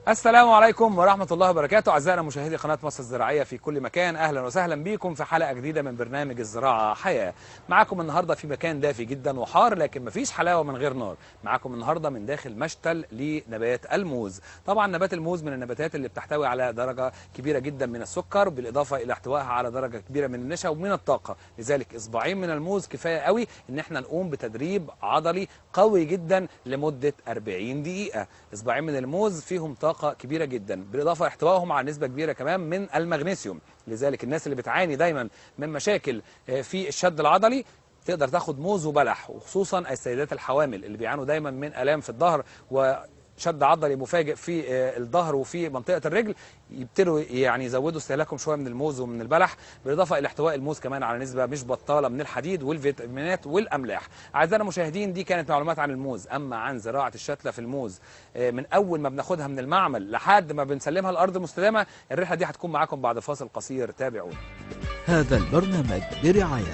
السلام عليكم ورحمة الله وبركاته أعزائنا مشاهدي قناة مصر الزراعية في كل مكان أهلا وسهلا بكم في حلقة جديدة من برنامج الزراعة حياة معكم النهاردة في مكان دافي جدا وحار لكن مفيش حلاوة من غير نار معكم النهاردة من داخل مشتل لنبات الموز طبعا نبات الموز من النباتات اللي بتحتوي على درجة كبيرة جدا من السكر بالإضافة إلى احتوائها على درجة كبيرة من النشا ومن الطاقة لذلك إصبعين من الموز كفاية قوي إن احنا نقوم بتدريب عضلي قوي جدا لمدة 40 دقيقة إصبعين من الموز فيهم طاقة كبيرة جدا بالإضافة احتوائهم على نسبة كبيرة كمان من المغنيسيوم لذلك الناس اللي بتعاني دايما من مشاكل آه، في الشد العضلي تقدر تاخد موز وبلح وخصوصا السيدات الحوامل اللي بيعانوا دايما من الام في الظهر وشد عضلي مفاجئ في آه، الظهر وفي منطقه الرجل يبتدوا يعني يزودوا استهلاكهم شويه من الموز ومن البلح بالاضافه الى احتواء الموز كمان على نسبه مش بطاله من الحديد والفيتامينات والاملاح اعزائنا المشاهدين دي كانت معلومات عن الموز اما عن زراعه الشتله في الموز آه، من اول ما بناخدها من المعمل لحد ما بنسلمها الارض المستدامه الرحله دي هتكون معاكم بعد فاصل قصير تابعونا هذا البرنامج برعاية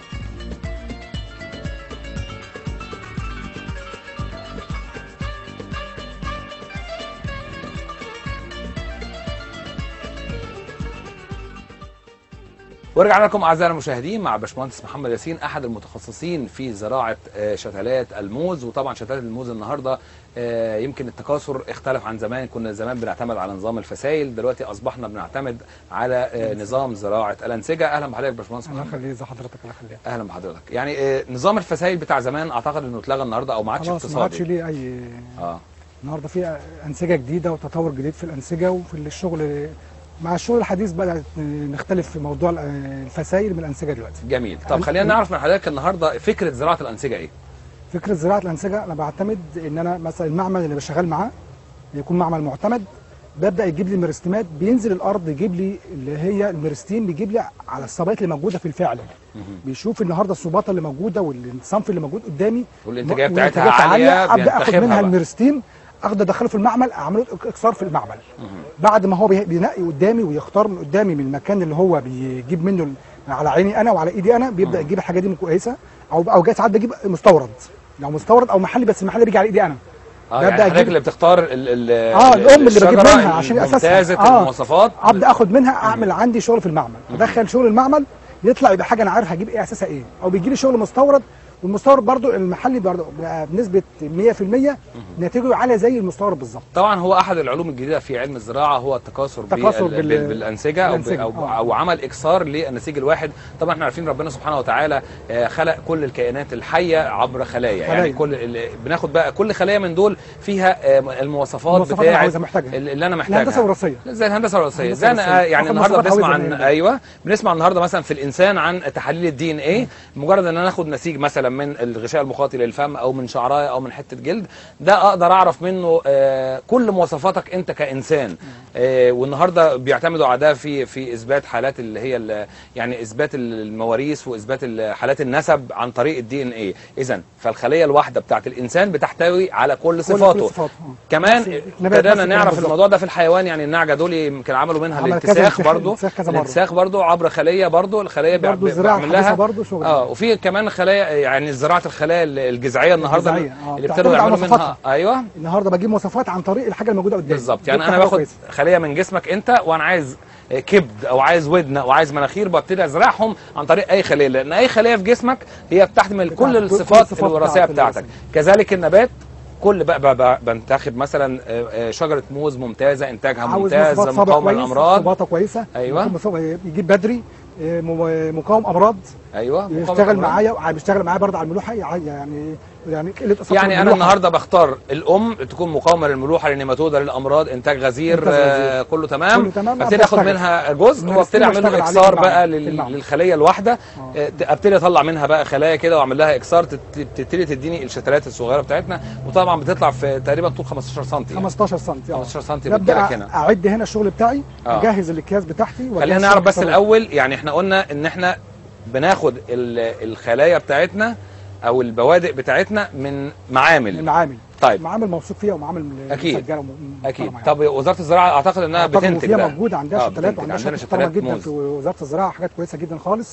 ورجعنا لكم اعزائنا المشاهدين مع باشمهندس محمد ياسين احد المتخصصين في زراعه آه، شتلات الموز وطبعا شتلات الموز النهارده آه، يمكن التكاثر اختلف عن زمان كنا زمان بنعتمد على نظام الفسائل دلوقتي اصبحنا بنعتمد على آه، نظام زراعه الانسجه اهلا بحضرتك باشمهندس الله محمد يخليه ازي حضرتك الله يخليك اهلا بحضرتك يعني آه، نظام الفسائل بتاع زمان اعتقد انه اتلغى النهارده او ما عادش خلاص ما عادش اقتصادي ليه اي اه النهارده في انسجه جديده وتطور جديد في الانسجه وفي الشغل مع الشغل الحديث بدا نختلف في موضوع الفسائل من الانسجه دلوقتي جميل طب خلينا نعرف من حضرتك النهارده فكره زراعه الانسجه ايه فكره زراعه الانسجه انا بعتمد ان انا مثلا المعمل اللي بشتغل معاه يكون معمل معتمد ببدا يجيب لي الميرستيمات بينزل الارض يجيب لي اللي هي الميرستيم بيجيب لي على الصبايات اللي موجوده في الفعل بيشوف النهارده الصباطه اللي موجوده والصنف اللي موجود قدامي والإنتاجية م- بتاعتها والإنتاجية عالية، ابدا اخد بينتخبها منها بقى. الميرستيم اخده ادخله في المعمل اعمله اكسار في المعمل بعد ما هو بي- بينقي قدامي ويختار من قدامي من المكان اللي هو بيجيب منه ال- على عيني انا وعلى ايدي انا بيبدا يجيب الحاجه دي من كويسه او او جاي ساعات بجيب مستورد لو مستورد او محلي بس المحلي بيجي على ايدي انا اه ببدأ يعني حضرتك أجيب- اللي بتختار ال ال اه ال- الام اللي بجيب الشجرة منها عشان اساسها ممتازه المواصفات ابدا اخد منها اعمل عندي شغل في المعمل ادخل شغل المعمل يطلع يبقى حاجه انا عارف هجيب ايه اساسها ايه او بيجي لي شغل مستورد والمستورد برضو المحلي برضو بقى بنسبه 100% نتيجه عاليه زي المستورد بالظبط طبعا هو احد العلوم الجديده في علم الزراعه هو التكاثر التكاثر بال... بال- بال... بالانسجه او ب... بالأنسجة، او, آه. أو عمل اكسار للنسيج الواحد طبعا احنا عارفين ربنا سبحانه وتعالى آه، خلق كل الكائنات الحيه عبر خلايا يعني خلايا. كل ال... بناخد بقى كل خليه من دول فيها آه، المواصفات المواصفات اللي بتاعه عاوزها محتاجها. اللي انا محتاجها الهندسه الوراثيه زي الهندسه الوراثيه الهندسة زي انا الوراثية. يعني باخد النهارده مواصفات بنسمع عاوزها عن منين؟ ايوه بنسمع النهارده مثلا في الانسان عن تحاليل الدي ان ايه مجرد ان انا اخد نسيج مثلا من الغشاء المخاطي للفم او من شعرايه او من حته جلد ده اقدر اعرف منه آه كل مواصفاتك انت كانسان آه والنهارده بيعتمدوا على ده في في اثبات حالات اللي هي ال- يعني اثبات المواريث واثبات ال- حالات النسب عن طريق الدي ان ايه اذا فالخليه الواحده بتاعت الانسان بتحتوي على كل كل صفاته صفاته. كمان نفس- نبات ابتدينا نفس نعرف بالظبط. الموضوع ده في الحيوان يعني النعجه دول يمكن عملوا منها عمل كذا الانتساخ انتساخ- برضو انتساخ كذا مرة. الانتساخ برضو عبر خليه برضو الخليه بيع- برضو الزراعة بيعمل لها الحديثة برضو شغل. اه وفي كمان خلايا يعني زراعه الخلايا الجذعيه النهارده الجذعية، آه. اللي بتعتمد ابتدوا على يعملوا منها مواصفاتها. ايوه النهارده بجيب مواصفات عن طريق الحاجه الموجوده قدامي بالظبط يعني دي انا حاجة باخد كويسة. خليه من جسمك انت وانا عايز كبد او عايز ودن او عايز مناخير ببتدي ازرعهم عن طريق اي خليه لان اي خليه في جسمك هي بتحمل بتاعت- كل كل الصفات الصفات الوراثيه بتاعت بتاعتك الوراثة. كذلك النبات كل بقى, بقى, بقى بنتخب مثلا آه، آه، شجره موز ممتازه انتاجها عاوز ممتاز مواصفات صبغ مقاومه كويس للامراض صباطه كويسه أيوة. يكون مصاب- يجيب بدري إيه، مم- مقاوم امراض ايوه مقاومة يشتغل للأمراض. معايا بيشتغل معايا برضه على الملوحه يعني يعني قله اصابه يعني انا الملوحة. النهارده بختار الام تكون مقاومه للملوحه للنيماتوده للامراض انتاج غزير إنتاج غزير. آه كله تمام كله تمام، ابتدي أبدأ اخد أشتغل. منها جزء الميرستين وابتدي اعمل له بشتغل عليه اكسار في بقى المعمل. في لل- المعمل. للخليه الواحده آه. آه، ت- ابتدي اطلع منها بقى خلايا كده واعمل لها اكسار تت- تبتدي تديني الشتلات الصغيره بتاعتنا وطبعا بتطلع في تقريبا طول 15 سم 15 سم 15 سم نبدا بتجيلك هنا اعد هنا الشغل بتاعي آه. اجهز الاكياس بتاعتي خلينا وأجهز نعرف شغل بس الطبق. الاول يعني احنا قلنا ان احنا بناخد ال- الخلايا بتاعتنا او البوادق بتاعتنا من معامل المعامل طيب معامل موثوق فيها ومعامل أكيد. مسجله وم- اكيد محترمة يعني. طب وزاره الزراعه اعتقد انها أعتقد إن بتنتج فيها ده موجوده عندها آه، شتلات بتنتج. وعندها عندنا شتلات محترمه شتلات جدا موز في وزاره الزراعه حاجات كويسه جدا خالص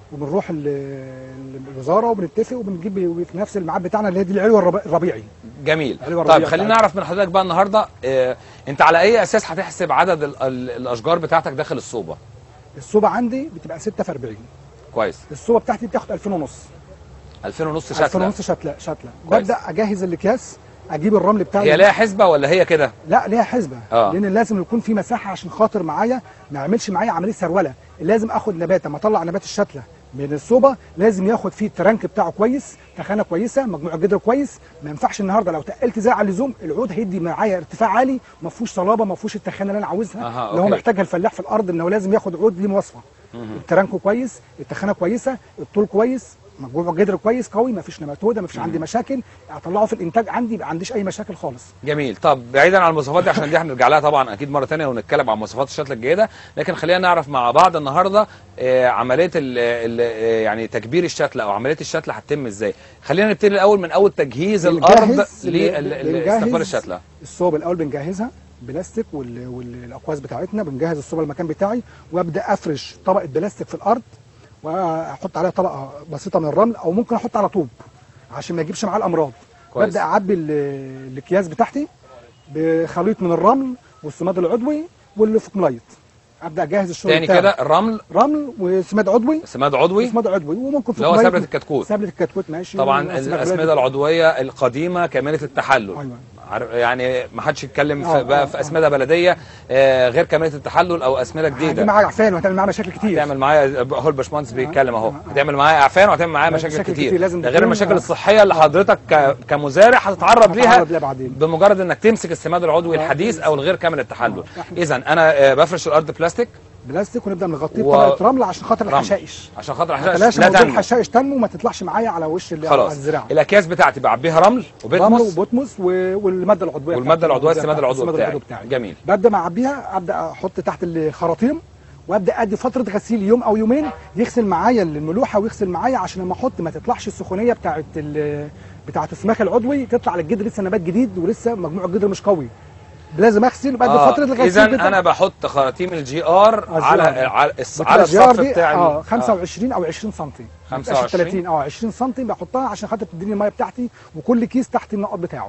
وبنروح ال- ال- الوزاره وبنتفق وبنجيب في نفس الميعاد بتاعنا اللي هي دي العلوه الربيع- الربيعي جميل أيوة الربيع طيب خلينا بتاعتك. نعرف من حضرتك بقى النهارده آه انت على اي اساس هتحسب عدد ال ال الاشجار بتاعتك داخل الصوبه الصوبه عندي بتبقى 6 في 40 كويس الصوبه بتاعتي بتاخد 2000 ونص 2000 ونص 2000 شتله ونص شتله شتله كويس. ببدا اجهز الاكياس اجيب الرمل بتاعي هي ليها حسبه ولا هي كده لا ليها حسبه آه. لان لازم يكون في مساحه عشان خاطر معايا ما يعملش معايا عمليه سروله لازم اخد نبات اما اطلع نبات الشتله من الصوبه لازم ياخد فيه الترنك بتاعه كويس تخانه كويسه مجموع جدر كويس ما ينفعش النهارده لو تقلت زي على اللزوم العود هيدي معايا ارتفاع عالي ما فيهوش صلابه ما فيهوش التخانه اللي انا عاوزها أها، اللي هو أوكي. محتاجها الفلاح في الارض انه لازم ياخد عود ليه مواصفه الترنك كويس التخانه كويسه الطول كويس مجموع جدر كويس قوي ما فيش نباتوده ما فيش عندي مشاكل اطلعه في الانتاج عندي ما عنديش اي مشاكل خالص جميل طب بعيدا عن المواصفات دي عشان دي هنرجع لها طبعا اكيد مره ثانيه ونتكلم عن مواصفات الشتله الجيده لكن خلينا نعرف مع بعض النهارده آه عمليه ال ال آه يعني تكبير الشتله او عمليه الشتله هتتم ازاي خلينا نبتدي الاول من اول تجهيز الارض بنجهز- لاستقبال بنجهز الشتله الصوب الاول بنجهزها بلاستيك وال- والاقواس بتاعتنا بنجهز الصوب المكان بتاعي وابدا افرش طبقه بلاستيك في الارض واحط عليها طبقه بسيطه من الرمل او ممكن احط على طوب عشان ما يجيبش معاه الامراض كويس. ببدا اعبي ال- الاكياس بتاعتي بخليط من الرمل والسماد العضوي والفوكملايت ابدا اجهز الشغل تاني بتاعي. كده الرمل رمل وسماد عضوي سماد عضوي سماد عضوي وممكن اللي هو فوكملايت. سبلة الكتكوت. سبلة الكتكوت ماشي طبعا وسماد الاسمده بلدي. العضويه القديمه كامله التحلل أيوة. عار- يعني ما حدش يتكلم آه، في بقى آه، في آه. اسمده بلديه آه، غير كامله التحلل او اسمده هتجيب جديده معايا عفان وهتعمل معايا مشاكل كتير هتعمل معايا هو الباشمهندس بيتكلم اهو آه، آه. هتعمل معايا اعفان وهتعمل معايا لا، مشاكل مشاكل كتير كتير لازم ده غير تكون- المشاكل آه. الصحيه اللي حضرتك ك- كمزارع هتتعرض ليها هتتعرض ليها بعدين. بمجرد انك تمسك السماد العضوي آه، الحديث او الغير كامل التحلل آه، إحنا- اذا انا آه، بفرش الارض بلاستيك بلاستيك ونبدا نغطيه و- بطبقه رمل عشان خاطر رمل. الحشائش عشان خاطر ما الحشائش تلاقيش لا موضوع تنمو الحشائش تنمو وما تطلعش معايا على وش ال- على خلاص الزراعه الاكياس بتاعتي بعبيها رمل رمل وبتمس وبوتموس و- والماده العضويه والماده بتاعتي العضويه الموجودة السماد بتاعتي، العضوي بتاعي جميل ببدا مع عبيها ابدا احط تحت الخراطيم وابدا ادي فتره غسيل يوم او يومين يغسل معايا الملوحه ويغسل معايا عشان لما احط ما تطلعش السخونيه بتاعت ال- بتاعت السماخ العضوي تطلع للجدر لسه نبات جديد ولسه مجموع الجدر مش قوي لازم اغسل وبعد آه، فتره الغسيل اذا بتاع- انا بحط خراطيم الجي ار آه، على الجي آر. على, الص- بتبقى على الجيار الصف دي بتاع ال- اه 25 او 20 سم 25 30 او 20 سم بحطها عشان خاطر تديني الميه بتاعتي وكل كيس تحت النقط بتاعه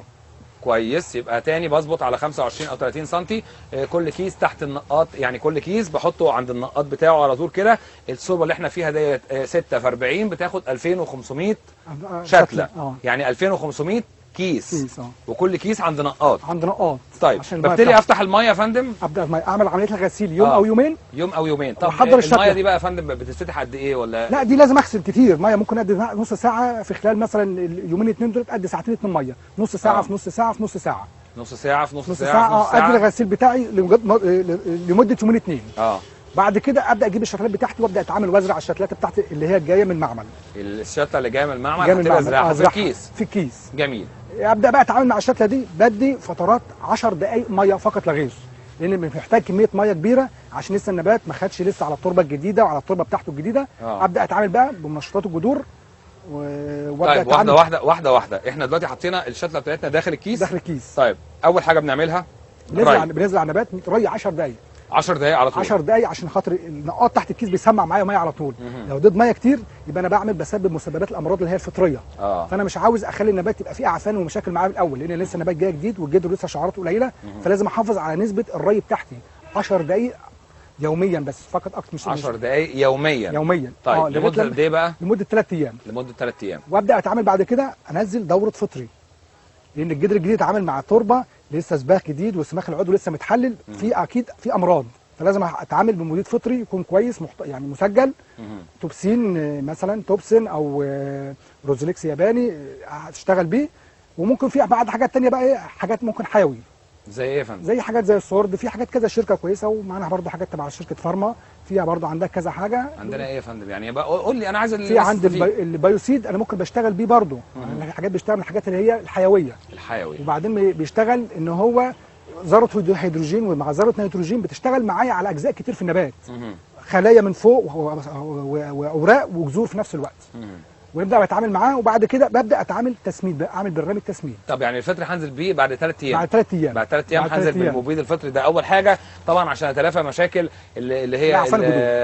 كويس يبقى تاني بظبط على 25 او 30 سم كل كيس تحت النقاط يعني كل كيس بحطه عند النقاط بتاعه على طول كده الصوبه اللي احنا فيها ديت 6 في 40 بتاخد 2500 آه، شتله اه يعني 2500 كيس كيس اه وكل كيس عند نقاط عند نقاط طيب عشان المية ببتدي بتاعتي. افتح الميه يا فندم ابدا ما اعمل عمليه الغسيل يوم آه. او يومين يوم او يومين طب وأحضر الميه الشتلة. دي بقى يا فندم بتتفتح قد ايه ولا لا دي لازم اغسل كتير ميه ممكن ادي نص ساعه في خلال مثلا اليومين الاثنين دول ادي ساعتين اتنين ميه نص ساعه آه. في نص ساعه في نص ساعه نص ساعه في نص, نص ساعه, ساعه, في نص اه ادي ساعه الغسيل بتاعي لمجد- لمده يومين اثنين اه بعد كده ابدا اجيب الشتلات بتاعتي وابدا اتعامل وازرع الشتلات بتاعتي اللي هي جايه من المعمل الشتله اللي جايه من المعمل جايه من هتبقى المعمل زراعه آه، في زرعها الكيس في الكيس جميل ابدا بقى اتعامل مع الشتله دي بدي فترات 10 دقائق ميه فقط لا غير لان محتاج كميه ميه كبيره عشان لسه النبات ما خدش لسه على التربه الجديده وعلى التربه بتاعته الجديده آه. ابدا اتعامل بقى بمنشطات الجذور و... وابدا طيب واحده واحده واحده واحده احنا دلوقتي حطينا الشتله بتاعتنا داخل الكيس داخل الكيس طيب اول حاجه بنعملها بنزرع ري بنزرع نبات ري 10 دقائق 10 دقائق على طول 10 دقائق عشان خاطر النقاط تحت الكيس بيسمع معايا ميه على طول مهم. لو اديت ميه كتير يبقى انا بعمل بسبب مسببات الامراض اللي هي الفطريه اه فانا مش عاوز اخلي النبات يبقى فيه اعفان ومشاكل معاه من الاول لان لسه نبات جاي جديد والجدر لسه شعراته قليله فلازم احافظ على نسبه الري بتاعتي 10 دقائق يوميا بس فقط اكتر مش 10 دقائق يوميا يوميا طيب لغاية لمده لما- قد ايه بقى لمده 3 ايام لمده 3 ايام وابدا اتعامل بعد كده انزل دوره فطري لان الجدر الجديد اتعامل مع تربه لسه سباخ جديد والسماخ العضوي لسه متحلل في اكيد في امراض فلازم اتعامل بمبيد فطري يكون كويس محت... يعني مسجل مهم. توبسين آه، مثلا توبسين او آه، روزوليكس ياباني آه، هتشتغل بيه وممكن في بعد حاجات تانية بقى ايه حاجات ممكن حيوي زي ايه يا فندم زي حاجات زي السورد في حاجات كذا شركه كويسه ومعانا برضو حاجات تبع شركه فارما فيها برضو عندها كذا حاجه عندنا ايه يا فندم يعني بقى قول لي انا عايز في عند البي... البي... البيوسيد انا ممكن بشتغل بيه برضو يعني حاجات بشتغل من الحاجات اللي هي الحيويه الحيوي وبعدين بي- بيشتغل ان هو ذره هيدرو- هيدروجين ومع ذره نيتروجين بتشتغل معايا على اجزاء كتير في النبات مهم. خلايا من فوق و- و- و- واوراق وجذور في نفس الوقت مهم. ونبدا نتعامل معاه وبعد كده ببدا اتعامل تسميد بقى اعمل برنامج تسميد طب يعني الفطر هنزل بيه بعد ثلاث ايام بعد ثلاث ايام بعد ثلاث ايام بعد هنزل تلات أيام. بالمبيد الفطري ده اول حاجه طبعا عشان اتلافى مشاكل اللي, اللي هي الأعفان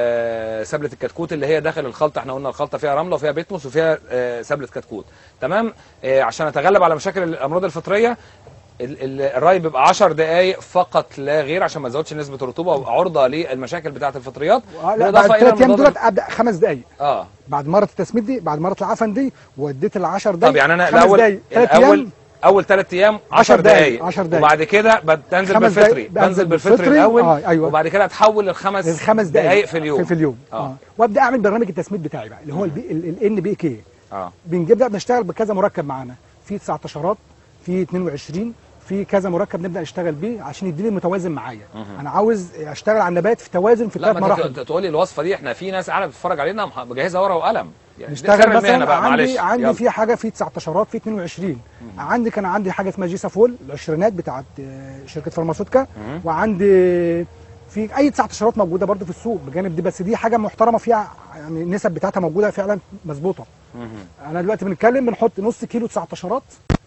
ال- سبله الكتكوت اللي هي داخل الخلطه احنا قلنا الخلطه فيها رمله وفيها بيتموس وفيها آه، سبله كتكوت تمام آه، عشان اتغلب على مشاكل الامراض الفطريه ال- ال- الري بيبقى 10 دقائق فقط لا غير عشان ما تزودش نسبه الرطوبه ويبقى عرضه للمشاكل بتاعه الفطريات آه، لا بعد بالاضافه الى ثلاث ايام المضادات دولت ابدا خمس دقائق اه بعد مره التسميد دي بعد مره العفن دي واديت ال 10 دقائق طب يعني انا خمس الاول دقايق ثلاث الاول ايام اول ثلاث ايام 10 10 دقايق، دقائق 10 دقايق. وبعد كده بنزل خمس بالفطري دقايق، بنزل بنزل بالفطري بالفطري، الاول آه، أيوة. وبعد كده اتحول للخمس الخمس دقائق دقائق في اليوم في, في اليوم اه اه وابدا اعمل برنامج التسميد بتاعي بقى اللي هو البي الان بي كي اه بنجيب بنشتغل بكذا مركب معانا في 19 في 22 في كذا مركب نبدا نشتغل بيه عشان يديني متوازن معايا انا عاوز اشتغل على النبات في توازن في لا ثلاث ما انت مراحل ت- تقولي الوصفه دي احنا في ناس قاعده بتتفرج علينا مح- مجهزه ورقه وقلم يعني دي سر نشتغل المهنة مثلا بقى معلش عندي عندي يلا. في حاجه في 19 في 22 عندي كان عندي حاجه اسمها جيسا فول العشرينات بتاعت آه، شركه فارماسوتيكا مم. وعندي في اي 19 موجوده برضو في السوق بجانب دي بس دي حاجه محترمه فيها يعني النسب بتاعتها موجوده فعلا مظبوطه مهم. انا دلوقتي بنتكلم بنحط نص كيلو 19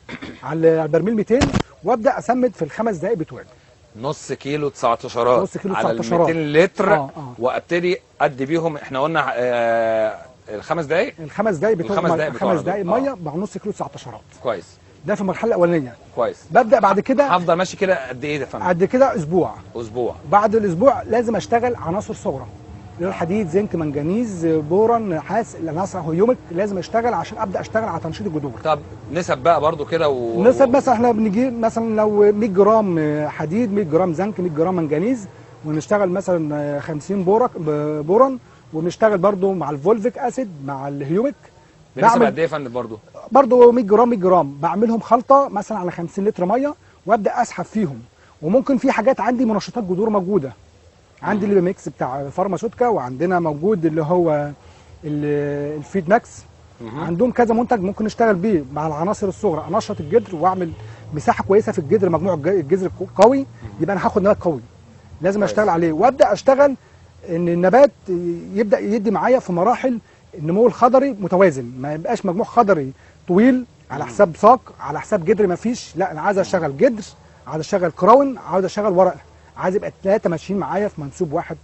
على على البرميل 200 وابدا اسمد في الخمس دقائق بتوعي نص كيلو 19 نص كيلو على ال 19 200 لتر آه، آه. وابتدي ادي بيهم احنا قلنا آه الخمس دقائق الخمس دقائق بتوع الخمس دقايق بتوعنا خمس دقائق دول. آه. ميه مع نص كيلو 19 كويس ده في المرحله الاولانيه كويس ببدا بعد كده هفضل ماشي كده قد ايه ده يا فندم بعد كده اسبوع اسبوع بعد الاسبوع لازم اشتغل عناصر صغرى اللي هو الحديد زنك منجنيز بوران نحاس العناصر هيومك لازم اشتغل عشان ابدا اشتغل على تنشيط الجذور طب نسب بقى برضو كده و... نسب مثلا احنا بنجيب مثلا لو 100 جرام حديد 100 جرام زنك 100 جرام منجنيز ونشتغل مثلا 50 بورك بوران ونشتغل برضو مع الفولفيك اسيد مع الهيومك بنسب بعمل- قد ايه يا فندم برضو برضو 100 جرام 100 جرام بعملهم خلطه مثلا على 50 لتر ميه وابدا اسحب فيهم وممكن في حاجات عندي منشطات جذور موجوده عندي اللي ميكس بتاع فارماسوتيكا وعندنا موجود اللي هو ال- الفيد ماكس مهم. عندهم كذا منتج ممكن نشتغل بيه مع العناصر الصغرى انشط الجدر واعمل مساحه كويسه في الجدر مجموع الج- الجذر قوي يبقى انا هاخد نبات قوي لازم كويس. اشتغل عليه وابدا اشتغل ان النبات يبدا يدي معايا في مراحل النمو الخضري متوازن ما يبقاش مجموع خضري طويل على حساب ساق على حساب جدر ما فيش لا انا عايز اشتغل جدر عايز اشتغل كراون عاوز اشتغل ورقه عايز يبقى الثلاثه ماشيين معايا في منسوب واحد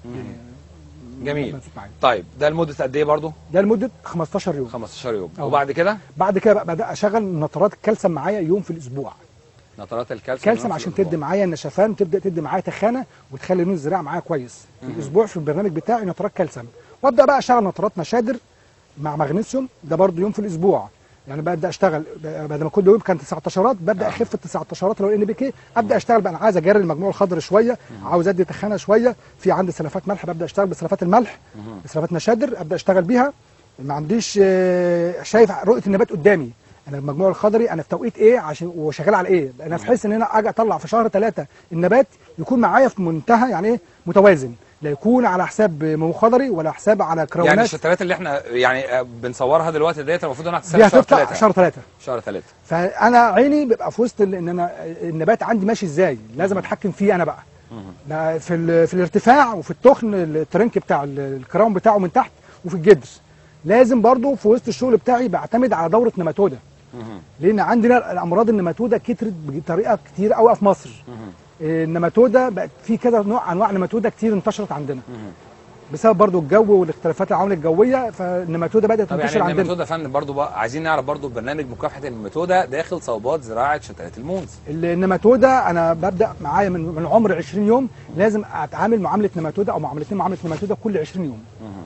جميل منسوب معايا طيب ده لمده قد ايه برضو ده لمده 15 يوم 15 يوم أه. وبعد كده بعد كده بقى بدا اشغل نطرات الكالسيوم معايا يوم في الاسبوع نطرات الكالسيوم كالسيوم نفس عشان الأسبوع. تدي معايا النشفان تبدا تدي معايا تخانه وتخلي لون الزراعه معايا كويس في الاسبوع في البرنامج بتاعي نطرات كالسيوم وابدا بقى اشتغل نطرات مشادر مع مغنيسيوم ده برضو يوم في الاسبوع يعني ببدا اشتغل بعد ما كل يوم كان 19 ببدا اخف ال 19 اللي هو ان بي كي ابدا اشتغل بقى انا عايز اجري المجموع الخضري شويه عاوز ادي تخانه شويه في عندي سلفات ملح ببدا اشتغل بسلفات الملح بسلفات مشادر ابدا اشتغل بيها ما عنديش آه، شايف رؤيه النبات قدامي انا المجموع الخضري انا في توقيت ايه عشان وشغال على ايه انا في حيث ان انا اجي اطلع في شهر ثلاثة النبات يكون معايا في منتهى يعني ايه متوازن لا يكون على حساب نمو خضري ولا حساب على يعني كراونات الشتلات اللي احنا يعني آه، بنصورها دلوقتي ديت المفروض انها دي تستنى شهر هتطلع ثلاثة شهر ثلاثة شهر ثلاثة فانا عيني بيبقى في وسط ال- ان انا النبات عندي ماشي ازاي لازم اتحكم فيه انا بقى ده في ال- في الارتفاع وفي التخن الترنك بتاع ال- الكراون بتاعه من تحت وفي الجدر لازم برضو في وسط الشغل بتاعي بعتمد على دوره نماتوده لان عندنا الامراض النماتوده كترت بطريقه كتير قوي في مصر النماتوده بقت في كذا نوع انواع نماتوده كتير انتشرت عندنا بسبب برضو الجو والاختلافات العوامل الجويه فالنماتوده بدات طب يعني تنتشر عندنا النماتوده يا فندم برضو بقى عايزين نعرف برضو برنامج مكافحه النماتوده داخل صوبات زراعه شتلات المونز النماتوده انا ببدا معايا من من عمر 20 يوم لازم اتعامل معامله نماتوده او معاملتين معامله نماتوده كل 20 يوم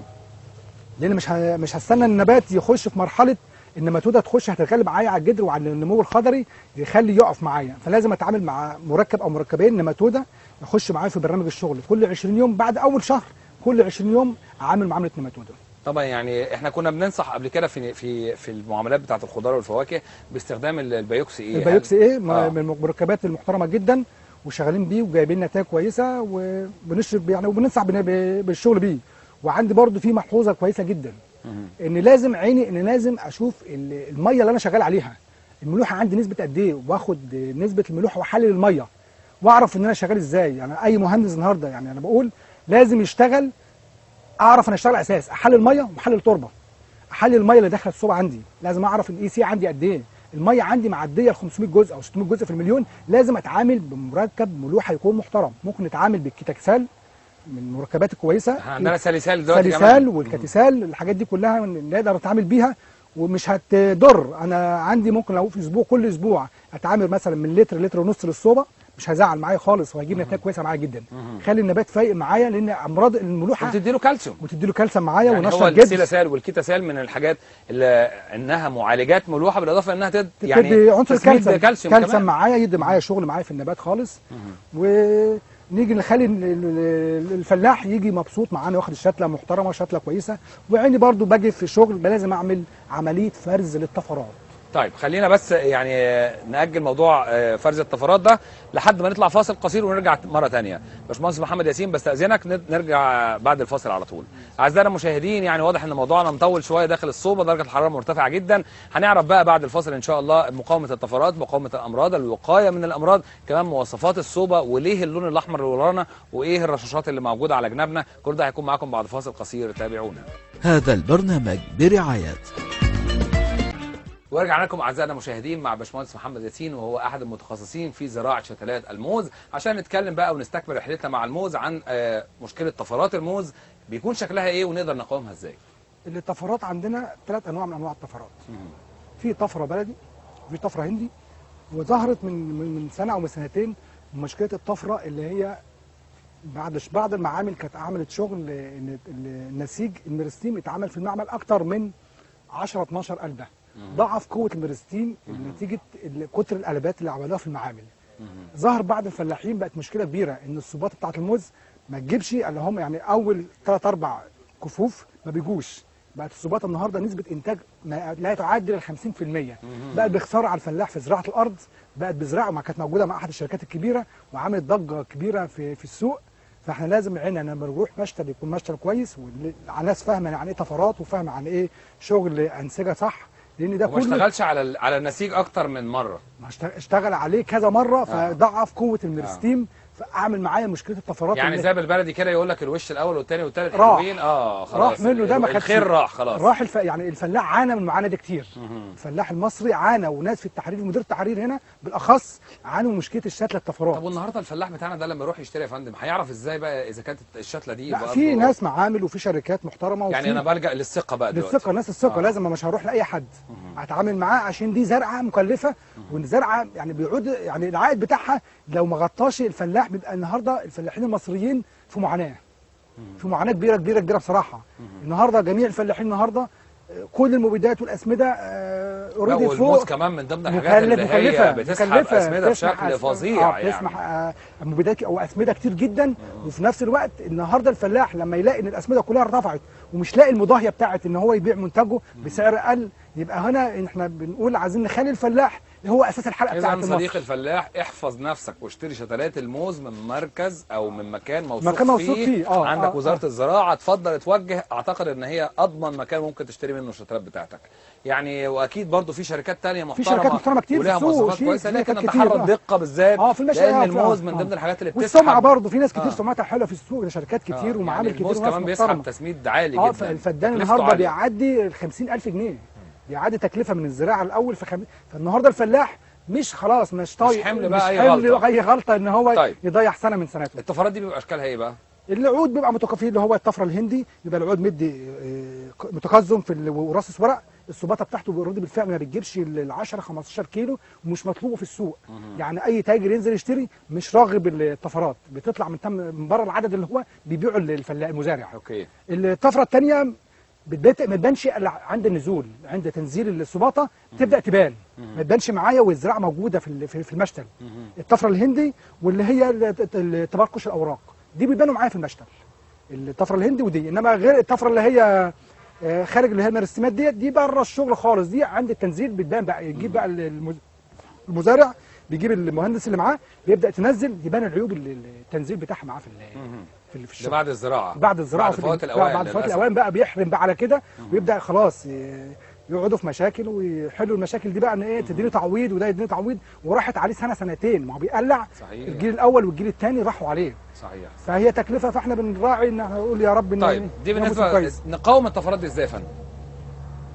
لان مش ه... مش هستنى النبات يخش في مرحله النماتوده تخش هتتغلب معايا على الجدر وعلى النمو الخضري يخلي يقف معايا فلازم اتعامل مع مركب او مركبين نماتوده يخش معايا في برنامج الشغل كل 20 يوم بعد اول شهر كل 20 يوم اعامل معامله نماتوده طبعا يعني احنا كنا بننصح قبل كده في في في المعاملات بتاعه الخضار والفواكه باستخدام ال- البيوكسي ايه البيوكس ايه م- آه. من المركبات المحترمه جدا وشغالين بيه وجايبين نتائج كويسه وبنشرب يعني وبننصح بن- ب- بالشغل بيه وعندي برضو في ملحوظه كويسه جدا مهم. ان لازم عيني ان لازم اشوف ال- الميه اللي انا شغال عليها الملوحه عندي نسبه قد ايه واخد نسبه الملوحه واحلل الميه واعرف ان انا شغال ازاي يعني اي مهندس النهارده يعني انا بقول لازم يشتغل اعرف انا اشتغل على اساس احلل ميه واحلل تربه احلل الميه اللي داخله الصوبه عندي لازم اعرف الاي سي عندي قد ايه الميه عندي معديه ال 500 جزء او 600 جزء في المليون لازم اتعامل بمركب ملوحه يكون محترم ممكن نتعامل بالكيتاكسال من المركبات الكويسه احنا عندنا ساليسال دلوقتي ساليسال كمان. والكاتيسال الحاجات دي كلها نقدر نتعامل بيها ومش هتضر انا عندي ممكن لو في اسبوع كل اسبوع اتعامل مثلا من لتر لتر ونص للصوبه مش هيزعل معايا خالص وهيجيب نتائج كويسه معايا جدا خلي النبات فايق معايا لان امراض الملوحه وتدي له كالسيوم وتدي له كالسيوم معايا يعني ونشر هو الجلد السيلاسال والكيتاسال من الحاجات اللي انها معالجات ملوحه بالاضافه انها تد يعني يعني عنصر تسميد كالسيوم كالسيوم كالسيوم كمان معايا يدي معايا شغل معايا في النبات خالص ونيجي نخلي ال- ال- الفلاح يجي مبسوط معانا واخد الشتله محترمه شتله كويسه وعيني برضو باجي في الشغل لازم اعمل عمليه فرز للطفرات طيب خلينا بس يعني نأجل موضوع آه، فرز الطفرات ده لحد ما نطلع فاصل قصير ونرجع مرة تانية باشمهندس محمد ياسين بستأذنك ن- نرجع بعد الفاصل على طول أعزائنا المشاهدين يعني واضح ان موضوعنا مطول شوية داخل الصوبة درجة الحرارة مرتفعة جدا هنعرف بقى بعد الفاصل ان شاء الله مقاومة الطفرات مقاومة الأمراض الوقاية من الأمراض كمان مواصفات الصوبة وليه اللون الأحمر اللي ورانا وإيه الرشاشات اللي موجودة على جنابنا كل ده هيكون معاكم بعد فاصل قصير تابعونا هذا البرنامج برعاية ورجعنا لكم اعزائنا المشاهدين مع باشمهندس محمد ياسين وهو احد المتخصصين في زراعه شتلات الموز عشان نتكلم بقى ونستكمل رحلتنا مع الموز عن آه، مشكله طفرات الموز بيكون شكلها ايه ونقدر نقاومها ازاي الطفرات عندنا ثلاث انواع من انواع الطفرات في طفره بلدي وفي طفره هندي وظهرت من من من سنه او من سنتين مشكله الطفره اللي هي بعد بعض المعامل كانت عملت شغل ان النسيج الميرستيم اتعمل في المعمل اكتر من 10 12 قلبه ضعف قوه الميرستيم نتيجه ال- كتر القلبات اللي عملوها في المعامل ظهر بعض الفلاحين بقت مشكله كبيره ان الصوبات بتاعه الموز ما تجيبش اللي هم يعني اول ثلاث اربع كفوف ما بيجوش بقت الصوبات النهارده نسبه انتاج ما لا تعدي ال 50% بقت بخساره على الفلاح في زراعه الارض بقت بزراعه ما كانت موجوده مع احد الشركات الكبيره وعملت ضجه كبيره في في السوق فاحنا لازم عيننا لما نروح مشتل يكون مشتل كويس والناس فاهمه يعني ايه طفرات وفاهمه عن ايه شغل انسجه صح لان ده وما كله اشتغلش على ال- على النسيج اكتر من مره ما اشتغ- اشتغل عليه كذا مره فضعف قوه الميرستيم فاعمل معايا مشكله الطفرات يعني اللي- زي بالبلدي كده يقول لك الوش الاول والثاني والثالث راح. حلوين اه خلاص راح منه ده ما خدش الخير راح خلاص راح الف... يعني الفلاح عانى من المعاناه دي كتير الفلاح المصري عانى وناس في التحرير مدير التحرير هنا بالاخص عانوا من مشكله الشتله الطفرات طب والنهارده الفلاح بتاعنا ده لما يروح يشتري يا فندم هيعرف ازاي بقى اذا كانت الشتله دي لا برضه- في ناس معامل وفي شركات محترمه يعني وفي انا بلجا للثقه بقى دلوقتي للثقه ناس الثقه آه. آه. لازم مش هروح لاي حد هتعامل معاه عشان دي زرعه مكلفه وان زرعه يعني بيعود يعني العائد بتاعها لو ما غطاش الفلاح بيبقى النهارده الفلاحين المصريين في معاناه في معاناه كبيره كبيره كبيره بصراحه النهارده جميع الفلاحين النهارده آه، كل المبيدات والاسمده لا اوريدي والموز فوق كمان من ضمن الحاجات مكلف اللي هي مكلفه بتسحب مكلفة، اسمده بتسمح بشكل أس- فظيع آه يعني بتسمح آه مبيدات او اسمده كتير جدا وفي نفس الوقت النهارده الفلاح لما يلاقي ان الاسمده كلها ارتفعت ومش لاقي المضاهيه بتاعت ان هو يبيع منتجه بسعر اقل يبقى هنا احنا بنقول عايزين نخلي الفلاح هو اساس الحلقه بتاعت اذا صديق مصر. الفلاح احفظ نفسك واشتري شتلات الموز من مركز او من مكان موثوق مكان موثوق فيه, فيه، آه، عندك آه، وزاره آه. الزراعه اتفضل اتوجه اعتقد ان هي اضمن مكان ممكن تشتري منه الشتلات بتاعتك يعني واكيد برضو في شركات تانية محترمه شركات محترمه كتير في ولها السوق، مواصفات في- كويسه في لكن شركات نتحرى كتير، آه. الدقه بالذات اه في المشي لان آه، الموز آه. من ضمن الحاجات اللي بتسحب والسمعه برضه في ناس كتير آه. سمعتها حلوه في السوق شركات آه، كتير ومعامل يعني كتير الموز وناس كمان محترمة. بيسحب تسميد عالي اه جدا فالفدان تكلفته النهارده عالية. بيعدي ال 50000 جنيه بيعدي تكلفه من الزراعه الاول في خم... فالنهارده الفلاح مش خلاص مش طايق حمل بقى أي حمل غلطة. اي غلطه ان هو طيب. يضيع سنه من سنته الطفرات دي بيبقى اشكالها ايه بقى العود بيبقى متكافئ اللي هو الطفره الهندي بيبقى العود مدي آه، متقزم في ال- وراس ورق السباطه بتاعته اوريدي بالفعل ما بتجيبش ال 10 15 كيلو ومش مطلوبه في السوق يعني اي تاجر ينزل يشتري مش راغب الطفرات بتطلع من تم من بره العدد اللي هو بيبيعه الفلاح المزارع اوكي الطفره الثانيه بتبت- ما تبانش الا عند النزول عند تنزيل السباطه تبدا تبان ما تبانش معايا والزراعه موجوده في ال- في في المشتل الطفره الهندي واللي هي ال- ال- تبرقش الاوراق دي بيبانوا معايا في المشتل الطفره الهندي ودي انما غير الطفره اللي هي آه، خارج اللي هي الميرستيمات ديت دي بره الشغل خالص دي عند التنزيل بتبان بقى يجيب بقى ال- المز- المزارع بيجيب المهندس اللي معاه بيبدا تنزل يبان العيوب اللي التنزيل بتاعها معاه في ال- في ال- في ده الشغل بعد الزراعه بعد الزراعه بعد في فوات ال- الاوان بعد فوات للأسف. الاوان بقى بيحرم بقى على كده ويبدا خلاص ي- يقعدوا في مشاكل ويحلوا المشاكل دي بقى ان ايه تديله تعويض وده يديله تعويض وراحت عليه سنه سنتين ما هو بيقلع صحيح. الجيل الاول والجيل الثاني راحوا عليه صحيح فهي تكلفه فاحنا بنراعي ان احنا نقول يا رب ان طيب دي نعمل بالنسبه كويس. نقاوم الطفرات دي ازاي يا فندم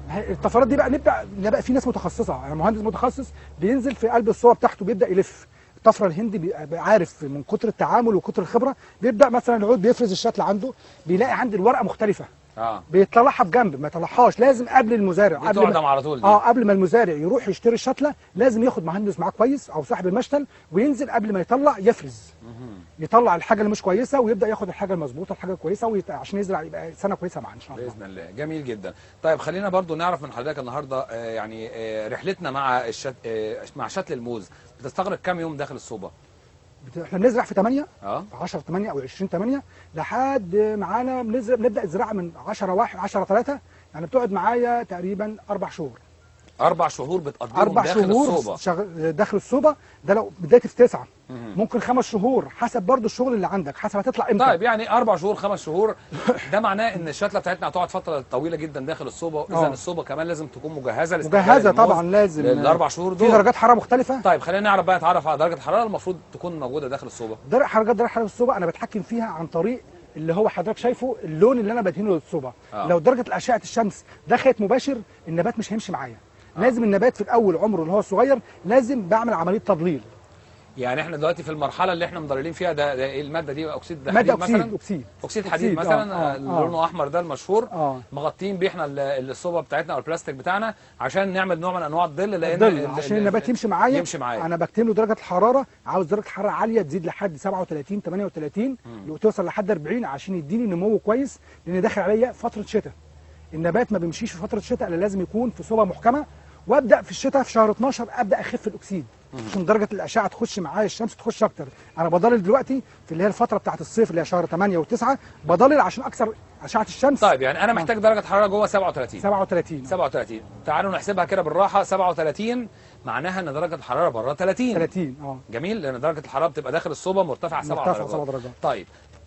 هي- الطفرات دي بقى نبدا نبقى في ناس متخصصه يعني مهندس متخصص بينزل في قلب الصوبه بتاعته بيبدا يلف الطفره الهندي بيبقى عارف من كتر التعامل وكتر الخبره بيبدا مثلا العود بيفرز الشتل عنده بيلاقي عند الورقه مختلفه اه بيطلعها في جنب ما يطلعهاش لازم قبل المزارع دي قبل تعدم على طول دي. اه قبل ما المزارع يروح يشتري الشتله لازم ياخد مهندس معاه كويس او صاحب المشتل وينزل قبل ما يطلع يفرز يطلع الحاجه اللي مش كويسه ويبدا ياخد الحاجه المظبوطه الحاجه الكويسه ويت... عشان يزرع يبقى سنه كويسه معاه ان شاء الله باذن الله جميل جدا طيب خلينا برضو نعرف من حضرتك النهارده آه، يعني آه، رحلتنا مع الشت... آه، مع شتل الموز بتستغرق كام يوم داخل الصوبه بت... احنا بنزرع في 8 اه في 10 8 او 20 8 لحد معانا بنزرع بنبدا الزراعه من 10 1 10 3 يعني بتقعد معايا تقريبا اربع شهور اربع شهور بتقضيهم اربع داخل شهور الصوبه شغ... داخل الصوبه ده لو بدايه في تسعه مهم. ممكن خمس شهور حسب برضو الشغل اللي عندك حسب هتطلع امتى طيب يعني اربع شهور خمس شهور ده معناه ان الشتله بتاعتنا هتقعد فتره طويله جدا داخل الصوبه اذا آه. الصوبه كمان لازم تكون مجهزه لاستقبال مجهزه الموز طبعا لازم الاربع شهور في دول درجات حراره مختلفه طيب خلينا نعرف بقى نتعرف على درجه الحراره المفروض تكون موجوده داخل الصوبه درجه حراره درجه حراره الصوبه انا بتحكم فيها عن طريق اللي هو حضرتك شايفه اللون اللي انا بدهنه للصوبه آه. لو درجه اشعه الشمس دخلت مباشر النبات مش هيمشي معايا لازم النبات في الاول عمره اللي هو صغير لازم بعمل عمليه تضليل يعني احنا دلوقتي في المرحله اللي احنا مضللين فيها ده, ده ايه الماده دي اكسيد ده ماده حديد اكسيد مثلا اكسيد اكسيد حديد أكسيد، مثلا آه، آه، اللي آه. لونه احمر ده المشهور اه مغطين بيه احنا ال- الصوبه بتاعتنا او البلاستيك بتاعنا عشان نعمل نوع من انواع الظل لان الظل ال- عشان ال- النبات يمشي معايا يمشي معايا انا بكتب له درجه الحراره عاوز درجه حراره عاليه تزيد لحد 37 38 وتوصل لحد 40 عشان يديني نمو كويس لان داخل عليا فتره شتاء النبات ما بيمشيش في فتره شتاء الا لازم يكون في صوبه محكمه وابدا في الشتاء في شهر 12 ابدا اخف الاكسيد عشان درجه الاشعه تخش معايا الشمس تخش اكتر انا بضلل دلوقتي في اللي هي الفتره بتاعت الصيف اللي هي شهر 8 و9 بضلل عشان اكثر اشعه الشمس طيب يعني انا محتاج درجه حراره جوه 37 37 37 تعالوا نحسبها كده بالراحه 37 معناها ان درجه الحراره بره 30 30 اه جميل لان درجه الحراره بتبقى داخل الصوبه مرتفعه 7 مرتفعة درجات سبع درجات. طيب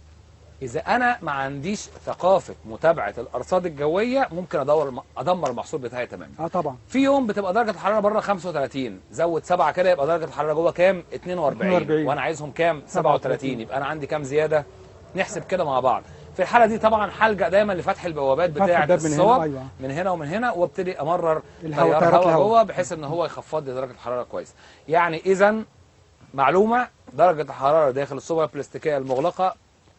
اذا انا ما عنديش ثقافه متابعه الارصاد الجويه ممكن ادور ادمر المحصول بتاعي تماما اه طبعا في يوم بتبقى درجه الحراره بره 35 زود 7 كده يبقى درجه الحراره جوه كام 42, 42. وانا عايزهم كام 37 يبقى انا عندي كام زياده نحسب كده مع بعض في الحاله دي طبعا هلجا دايما لفتح البوابات فتح بتاعه الباب من هنا، الصوب أيوة. من هنا ومن هنا وابتدي امرر الهواء، تيار تيارات هواء الهواء. جوه بحيث ان هو يخفض لي درجه الحراره كويس يعني اذا معلومه درجه الحراره داخل الصوبه البلاستيكيه المغلقه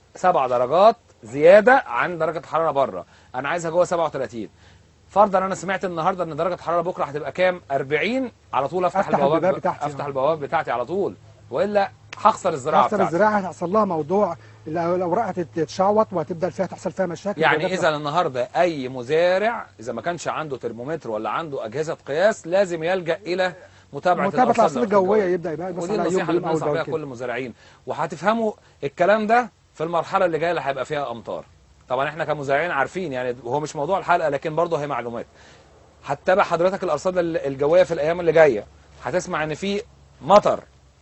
7 درجات زياده عن درجه الحراره بره انا عايزها جوه 37 فرضا انا سمعت النهارده ان درجه الحراره بكره هتبقى كام 40 على طول افتح, أفتح البوابات الباب بتاعتي. افتح البوابات بتاعتي على طول والا هخسر الزراعه تحصل بتاعتي الزراعه هيحصل لها موضوع الأو- الاوراق هتتشعوط وهتبدا فيها تحصل فيها مشاكل يعني درجات اذا النهارده اي مزارع اذا ما كانش عنده ترمومتر ولا عنده اجهزه قياس لازم يلجا الى متابعه متابعه الارصاد الارصاد الجويه يبدا يبقى ودي مثلا يوم النصيحه اللي بيوم او بننصح بيها دول كل كده المزارعين وهتفهموا الكلام ده في المرحله اللي جايه اللي هيبقى فيها امطار طبعا احنا كمزارعين عارفين يعني وهو مش موضوع الحلقه لكن برضه هي معلومات هتتابع حضرتك الارصاد ال- الجويه في الايام اللي جايه هتسمع ان في مطر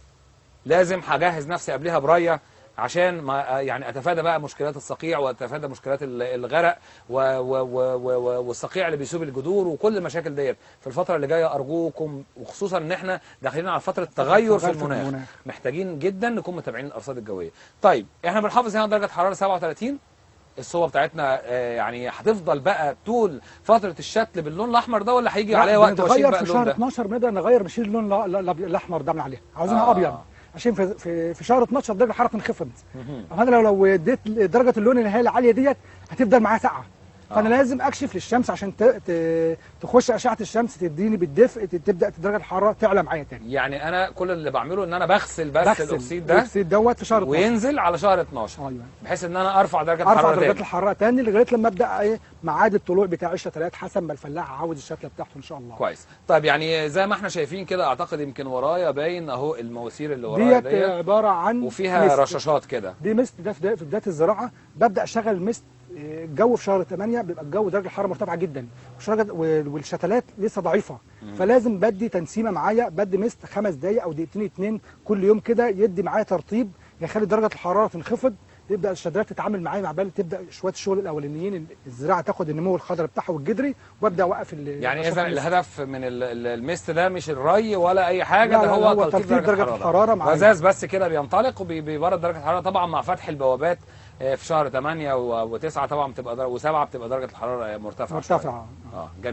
لازم هجهز نفسي قبلها بريه عشان ما يعني اتفادى بقى مشكلات الصقيع واتفادى مشكلات ال- الغرق و و و و و والصقيع اللي بيسوب الجذور وكل المشاكل ديت في الفتره اللي جايه ارجوكم وخصوصا ان احنا داخلين على فتره تغير في تغير في المناخ المناخ. محتاجين جدا نكون متابعين الارصاد الجويه طيب احنا بنحافظ هنا درجه حراره 37 الصوبه بتاعتنا آه، يعني هتفضل بقى طول فتره الشتل باللون الاحمر ده ولا هيجي عليها وقت واشيل نغير بقى في اللون شهر ده 12 نقدر نغير نشيل اللون ال- ال- ال- الاحمر ده من عليها عاوزينها آه. ابيض عشان في في, في شهر 12 درجه الحراره تنخفض مهم. فانا لو لو اديت درجه اللون اللي هي العاليه ديت هتفضل معايا ساقعه فانا آه. لازم اكشف للشمس عشان ت- ت- تخش اشعه الشمس تديني بالدفء ت- تبدا درجه الحراره تعلى معايا تاني يعني انا كل اللي بعمله ان انا بغسل بس بغسل الاكسيد ده الاكسيد دوت في شهر 12 وينزل على شهر 12 ايوه بحيث ان انا ارفع درجه ارفع الحراره درجات تاني الحراره تاني لغايه لما ابدا ايه ميعاد الطلوع بتاع الشتلات حسب ما الفلاح عاوز الشتله بتاعته ان شاء الله كويس طيب يعني زي ما احنا شايفين كده اعتقد يمكن ورايا باين اهو المواسير اللي ورايا ديت ديت عباره عن وفيها مست. رشاشات كده دي مست ده في بدايه في بداية الزراعه ببدا اشغل مست آه، الجو في شهر 8 بيبقى الجو درجه الحراره مرتفعه جدا والشجر- وال- والشتلات لسه ضعيفه فلازم بدي تنسيمه معايا بدي مست خمس دقائق او دقيقتين اتنين كل يوم كده يدي معايا ترطيب يخلي درجه الحراره تنخفض تبدا الشتلات تتعامل معايا مع بال تبدا شويه الشغل الاولانيين الزراعه تاخد النمو الخضري بتاعها والجدري وابدا اوقف ال- يعني الرشاش اذا المست. الهدف من ال- ال- الميست ده مش الري ولا اي حاجه لا، ده لا، هو, هو تلطيف تلطيف درجة الحرارة معايا. غزاز بس كده بينطلق وبيبرد درجه الحراره طبعا مع فتح البوابات آه، في شهر 8 و9 طبعا بتبقى در... و7 بتبقى درجه الحراره مرتفعه شوية. مرتفعه اه جميل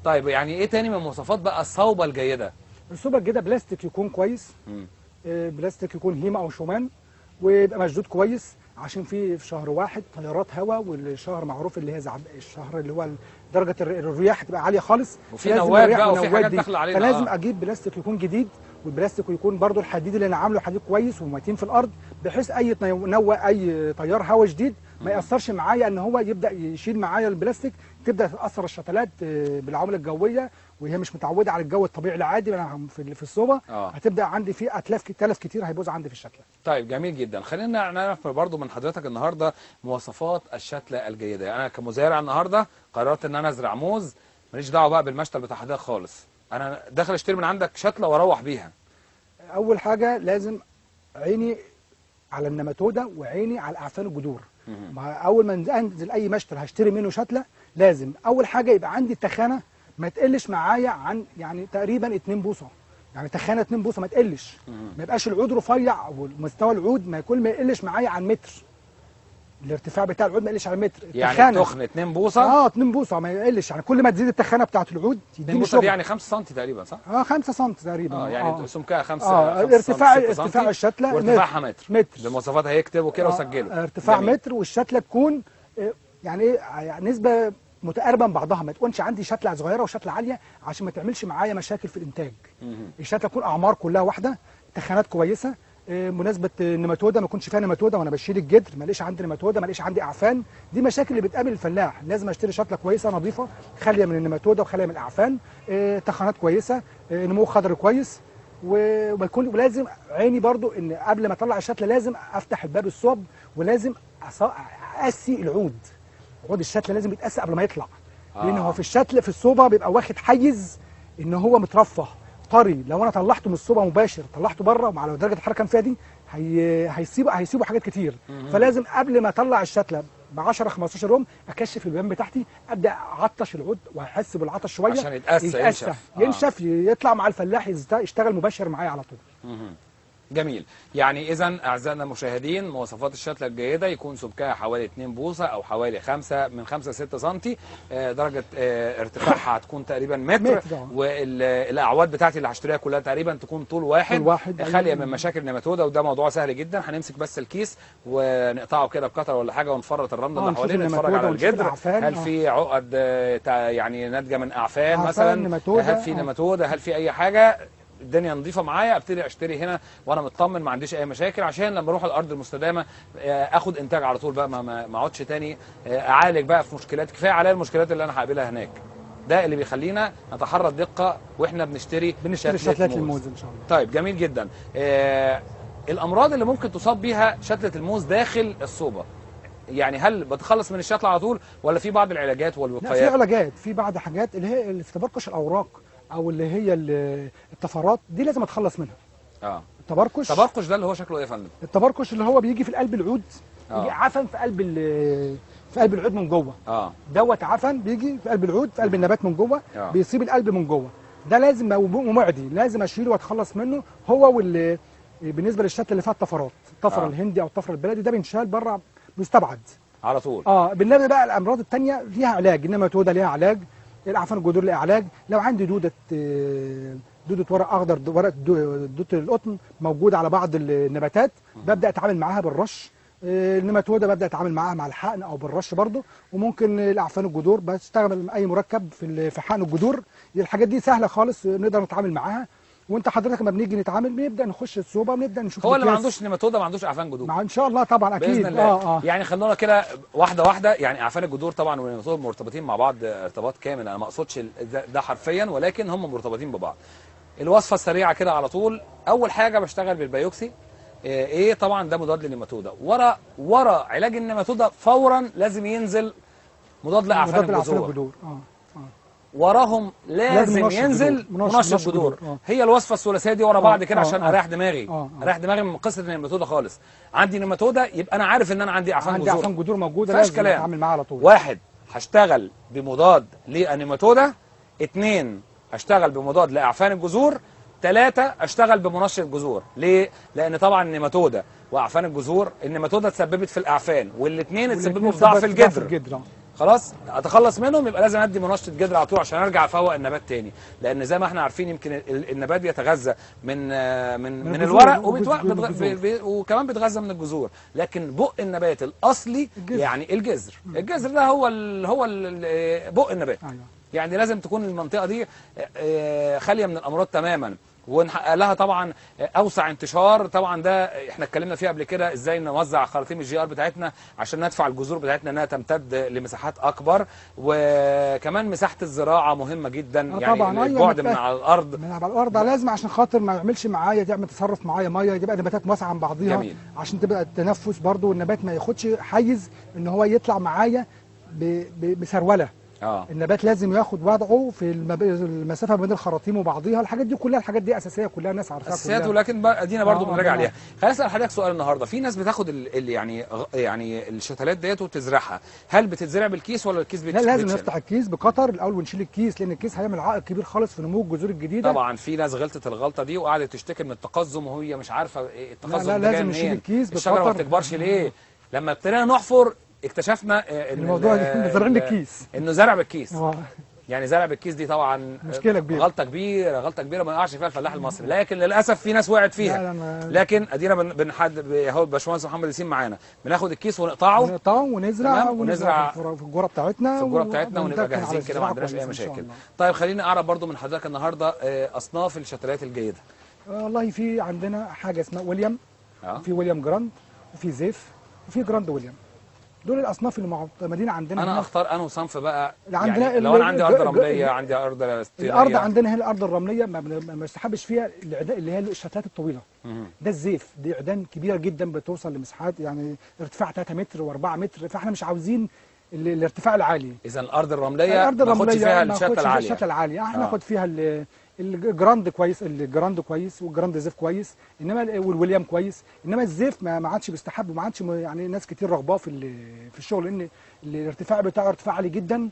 طيب يعني ايه تاني من مواصفات بقى الصوبه الجيده السوبر كده بلاستيك يكون كويس مم. آه، بلاستيك يكون هيمه او شومان ويبقى مشدود كويس عشان في في شهر واحد تيارات هواء والشهر معروف اللي هي زعب الشهر اللي هو درجه الر- الرياح تبقى عاليه خالص وفي فلازم نواد الرياح بقى وفي والنواد حاجات دي. داخلة علينا، فلازم آه. اجيب بلاستيك يكون جديد والبلاستيك يكون برضو الحديد اللي انا عامله حديد كويس ومتين في الارض بحيث اي تنو- نوع اي تيار هواء جديد ما ياثرش معايا ان هو يبدا يشيل معايا البلاستيك تبدا تاثر الشتلات آه، بالعوامل الجويه وهي مش متعوده على الجو الطبيعي العادي انا في في الصوبه آه. هتبدا عندي في اتلاف تلف كتير هيبوظ عندي في الشتله طيب جميل جدا خلينا نعرف برضو من حضرتك النهارده مواصفات الشتله الجيده يعني انا كمزارع النهارده قررت ان انا ازرع موز ماليش دعوه بقى بالمشتل بتاع حضرتك خالص انا داخل اشتري من عندك شتله واروح بيها اول حاجه لازم عيني على النماتوده وعيني على اعفان الجذور مهم. ما اول ما انزل اي مشتل هشتري منه شتله لازم اول حاجه يبقى عندي التخانه ما تقلش معايا عن يعني تقريبا 2 بوصه يعني تخانه 2 بوصه ما تقلش مهم. ما يبقاش العود رفيع ومستوى العود ما يكون ما يقلش معايا عن متر الارتفاع بتاع العود ما يقلش عن متر يعني التخانة- تخن 2 بوصه اه 2 بوصه ما يقلش يعني كل ما تزيد التخانه بتاعت العود 2 يديني بوصه شغل دي يعني 5 سم تقريبا صح؟ اه 5 سم تقريبا اه يعني سمكها 5 اه ارتفاع ارتفاع الشتله وارتفاعها متر متر بمواصفاتها هيكتبوا كده آه، وسجلوا ارتفاع جميل. متر والشتله تكون آه، يعني ايه يعني نسبه متقاربه من بعضها ما تكونش عندي شتله صغيره وشتله عاليه عشان ما تعملش معايا مشاكل في الانتاج مهم. الشتله تكون اعمار كلها واحده تخانات كويسه آه، مناسبه النماتوده ما يكونش فيها نماتوده وانا بشيل الجدر ما ليش عندي نماتوده ما ليش عندي اعفان دي مشاكل اللي بتقابل الفلاح لازم اشتري شتله كويسه نظيفه خاليه من النماتوده وخاليه من الاعفان آه، تخانات كويسه آه، نمو خضر كويس و- ويكون ولازم عيني برضو ان قبل ما اطلع الشتله لازم افتح الباب الصوب ولازم أص- اقسي العود عود الشتله لازم يتقسى قبل ما يطلع لان آه. هو في الشتل في الصوبه بيبقى واخد حيز ان هو مترفه طري لو انا طلعته من الصوبه مباشر طلعته بره مع لو درجه الحراره كان فيها دي هي... هيسيبه هيسيبه حاجات كتير فلازم قبل ما اطلع الشتله ب 10 15 يوم اكشف البيبان بتاعتي ابدا اعطش العود واحس بالعطش شويه عشان يتأسى، يتأسى ينشف. آه. ينشف يطلع مع الفلاح يزت- يشتغل مباشر معايا على طول مهم. جميل يعني اذا اعزائنا المشاهدين مواصفات الشتله الجيده يكون سمكها حوالي 2 بوصه او حوالي 5 من 5 ل 6 سم درجه آه، ارتفاعها هتكون تقريبا متر متر، آه. والاعواد بتاعتي اللي هشتريها كلها تقريبا تكون طول واحد طول واحد، خاليه أيوة. من مشاكل النماتوده وده موضوع سهل جدا هنمسك بس الكيس ونقطعه كده بقطر ولا حاجه ونفرط الرمل آه، اللي نشوف حواليه نتفرج النماتودة على ونشوف الجدر الأعفان، هل آه. في عقد آه، تع- يعني ناتجه من اعفان أعفان، مثلا نماتودة، هل في آه. نماتوده هل في اي حاجه الدنيا نظيفه معايا ابتدي اشتري هنا وانا مطمن ما عنديش اي مشاكل عشان لما اروح الارض المستدامه آه، اخد انتاج على طول بقى ما ما ما اقعدش تاني آه، اعالج بقى في مشكلات كفايه عليا المشكلات اللي انا هقابلها هناك ده اللي بيخلينا نتحرى الدقه واحنا بنشتري بنشتري شتلة شتلات موز. الموز ان شاء الله طيب جميل جدا آه الامراض اللي ممكن تصاب بيها شتله الموز داخل الصوبه يعني هل بتخلص من الشتله على طول ولا في بعض العلاجات لا في والوقايات علاجات في بعض حاجات اللي هي اللي في تبركش الاوراق او اللي هي ال- الطفرات دي لازم اتخلص منها اه التبركش تبرقش ده اللي هو شكله ايه يا فندم التبركش اللي هو بيجي في القلب العود آه. يجي عفن في قلب ال- في قلب العود من جوه اه دوت عفن بيجي في قلب العود في قلب النبات من جوه آه. بيصيب القلب من جوه ده لازم ومعدي لازم اشيله واتخلص منه هو وال بالنسبه للشتله اللي فيها الطفرات الطفره آه. آه. الهندي او الطفره البلدي ده بينشال بره مستبعد على طول اه بالنسبه بقى الامراض الثانيه ليها علاج النماتوده ليها علاج الاعفان الجذور ليها علاج لو عندي دوده آه، دوده ورق اخضر د- ورق دو- دوده القطن موجوده على بعض النباتات ببدا اتعامل معاها بالرش آه، النماتوده ببدا اتعامل معاها مع الحقن او بالرش برضه وممكن الاعفان الجذور بستخدم اي مركب في ال- في حقن الجذور الحاجات دي سهله خالص آه، نقدر نتعامل معاها وانت حضرتك لما بنيجي نتعامل بنبدا نخش الصوبه بنبدا نشوف هو اللي ما الأكياس. عندوش نيماتودا ما عندوش اعفان جذور مع ان شاء الله طبعا اكيد باذن الله اه اه يعني خلونا كده واحده واحده يعني اعفان الجذور طبعا والنيماتودا مرتبطين مع بعض ارتباط كامل انا ما اقصدش ال- ده- ده حرفيا ولكن هم مرتبطين ببعض الوصفه السريعه كده على طول اول حاجه بشتغل بالبيوكسي ايه إيه طبعا ده مضاد للنيماتودا ورا ورا علاج النيماتودا فورا لازم ينزل مضاد لاعفان مضاد لأعفان الجذور الجذور اه وراهم لازم, لازم منشط ينزل جذور. منشط- منشط منشط جذور جذور. آه. هي الوصفه الثلاثيه دي ورا آه، بعض كده آه، عشان آه. اريح دماغي آه، آه. اريح دماغي من قصه النيماتودا خالص عندي نيماتودا يبقى انا عارف ان انا عندي اعفان عندي جذور اعفان جذور موجوده مفيهاش لازم كلام. اتعامل معاها على طول واحد هشتغل بمضاد للنيماتودا اتنين اشتغل بمضاد لاعفان الجذور ثلاثة اشتغل بمنشط جذور ليه؟ لان طبعا النيماتودا واعفان الجذور النيماتودا تسببت في الاعفان والاثنين اتسببوا في ضعف والاتنين الجذر الجدر آه. خلاص اتخلص منهم يبقى لازم ادي منشط جذر على طول عشان ارجع افوق النبات تاني لان زي ما احنا عارفين يمكن ال- النبات بيتغذى من آه، من من, الجذور الورق وبت- وبتو- بتغ- والجذور. بي- بي- وكمان بيتغذى من الجذور لكن بق النبات الاصلي الجذر. يعني الجذر الجذر ده هو ال هو ال بق النبات ايوه يعني لازم تكون المنطقه دي آه، خاليه من الامراض تماما ونحقق لها طبعا اوسع انتشار طبعا ده احنا اتكلمنا فيه قبل كده ازاي نوزع خراطيم الجي ار بتاعتنا عشان ندفع الجذور بتاعتنا انها تمتد لمساحات اكبر وكمان مساحه الزراعه مهمه جدا آه يعني طبعاً، أيوة، البعد أنا من فاهم. على الارض من على الارض ده لازم عشان خاطر ما يعملش معايا تعمل تصرف معايا ميه تبقى نباتات واسعه عن بعضيها جميل. عشان تبقى التنفس برضو والنبات ما ياخدش حيز ان هو يطلع معايا ب- ب- بسروله اه النبات لازم ياخد وضعه في المب... المسافه بين الخراطيم وبعضيها الحاجات دي كلها الحاجات دي اساسيه كلها الناس عارفاها اساسيات كلها ولكن بقى ادينا برضو آه، بنراجع طبعاً. عليها خليني اسال حضرتك سؤال النهارده في ناس بتاخد ال ال يعني غ- يعني الشتلات ديت وتزرعها هل بتتزرع بالكيس ولا الكيس لا بيتش- لازم بيتشال؟ نفتح الكيس بقطر الاول ونشيل الكيس لان الكيس هيعمل عائق كبير خالص في نمو الجذور الجديده طبعا في ناس غلطت الغلطه دي وقعدت تشتكي من التقزم وهي مش عارفه إيه التقزم لا، ده جاي لازم نشيل منين؟ الكيس الشجره ما بقطر. بتكبرش ليه لما ابتدينا نحفر اكتشفنا آه، ان الموضوع ال- ده زارعين ال- بالكيس. انه زرع بالكيس آه. يعني زرع بالكيس دي طبعا مشكلة كبيرة. غلطه كبيره غلطه كبيره ما يقعش فيها الفلاح المصري لكن للاسف في ناس وقعت فيها لا، لا، ما- لكن ادينا بن- بنحد اهو الباشمهندس محمد ياسين معانا بناخد الكيس ونقطعه ونقطعه ونزرع تمام، ونزرع ونزرع في في الجرة بتاعتنا في الجرة بتاعتنا ونبقى ونتكل على جاهزين كده ما الزراعة عندناش اي كويس إن شاء مشاكل الله. طيب خليني اعرف برضو من حضرتك النهارده آه، اصناف الشتلات الجيده آه، والله في عندنا حاجه اسمها ويليام اه في ويليام جراند وفي زيف وفي جراند ويليام دول الاصناف اللي معتمدين عندنا انا هنا. اختار انه صنف بقى اللي عندنا يعني ال- لو انا عندي ال- ارض ال- رمليه ال- عندي ارض استوائية. الارض عندنا هنا الارض الرمليه ما بن- ما يستحبش فيها العداء اللي هي الشتلات الطويله مهم. ده الزيف دي عيدان كبيره جدا بتوصل لمساحات يعني ارتفاع 3 متر و4 متر فاحنا مش عاوزين ال- الارتفاع العالي اذا الارض الرمليه الارض ما اخدش الرمليه فيها ما الشتله ناخدش فيها العاليه الشتله العاليه احنا آه. ناخد فيها ال- الجراند كويس الجراند كويس والجراند زيف كويس انما ال- والويليام كويس انما الزيف ما ما عادش بيستحب وما عادش م- يعني ناس كتير رغباه في ال- في الشغل لان الارتفاع بتاعه ارتفاع عالي جدا